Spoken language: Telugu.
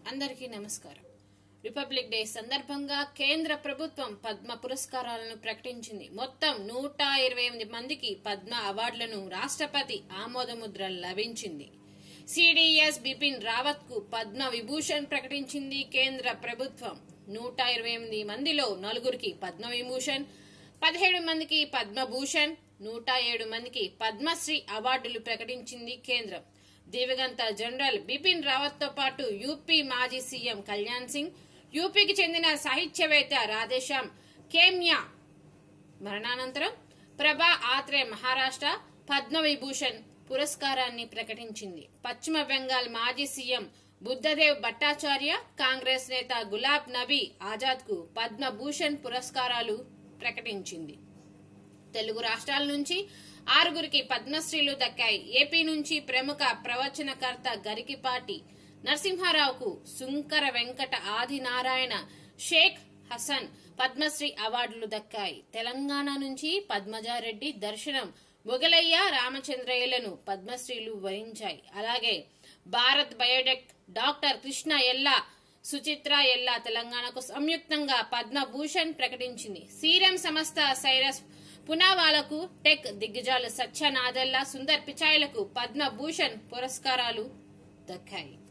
అందరికీ నమస్కారం రిపబ్లిక్ డే సందర్భంగా కేంద్ర ప్రభుత్వం పద్మ పురస్కారాలను ప్రకటించింది మొత్తం నూట ఇరవై ఎనిమిది మందికి పద్మ అవార్డులను రాష్ట్రపతి ఆమోదముద్ర లభించింది సిడిఎస్ బిపిన్ రావత్ కు పద్మ విభూషణ్ ప్రకటించింది కేంద్ర ప్రభుత్వం నూట ఇరవై ఎనిమిది మందిలో నలుగురికి పద్మ విభూషణ్ పదిహేడు మందికి పద్మభూషణ్ నూట ఏడు మందికి పద్మశ్రీ అవార్డులు ప్రకటించింది కేంద్రం దివంగత జనరల్ బిపిన్ రావత్ తో పాటు యూపీ మాజీ సీఎం కళ్యాణ్ సింగ్ యూపీకి చెందిన సాహిత్యవేత్త రాధేశ్యామ్ కేమ్యా మరణానంతరం ప్రభా ఆత్రే మహారాష్ట్ర పద్మవిభూషణ్ పురస్కారాన్ని ప్రకటించింది పశ్చిమ బెంగాల్ మాజీ సీఎం బుద్ధదేవ్ భట్టాచార్య కాంగ్రెస్ నేత గులాబ్ నబీ ఆజాద్ కు పద్మభూషణ్ పురస్కారాలు ప్రకటించింది తెలుగు రాష్ట్రాల నుంచి ఆరుగురికి పద్మశ్రీలు దక్కాయి ఏపీ నుంచి ప్రముఖ ప్రవచనకర్త గరికిపాటి నరసింహారావుకు సుంకర వెంకట ఆదినారాయణ షేక్ హసన్ పద్మశ్రీ అవార్డులు దక్కాయి తెలంగాణ నుంచి పద్మజారెడ్డి దర్శనం మొగలయ్య రామచంద్రయ్యలను పద్మశ్రీలు వరించాయి అలాగే భారత్ బయోటెక్ డాక్టర్ కృష్ణ ఎల్లా సుచిత్ర ఎల్లా తెలంగాణకు సంయుక్తంగా పద్మభూషణ్ ప్రకటించింది సీరం సంస్థ సైరస్ పునావాలకు టెక్ దిగ్గజాలు సత్యనాదెల్లా సుందర్ పిచాయ్లకు పద్మభూషణ్ పురస్కారాలు దక్కాయి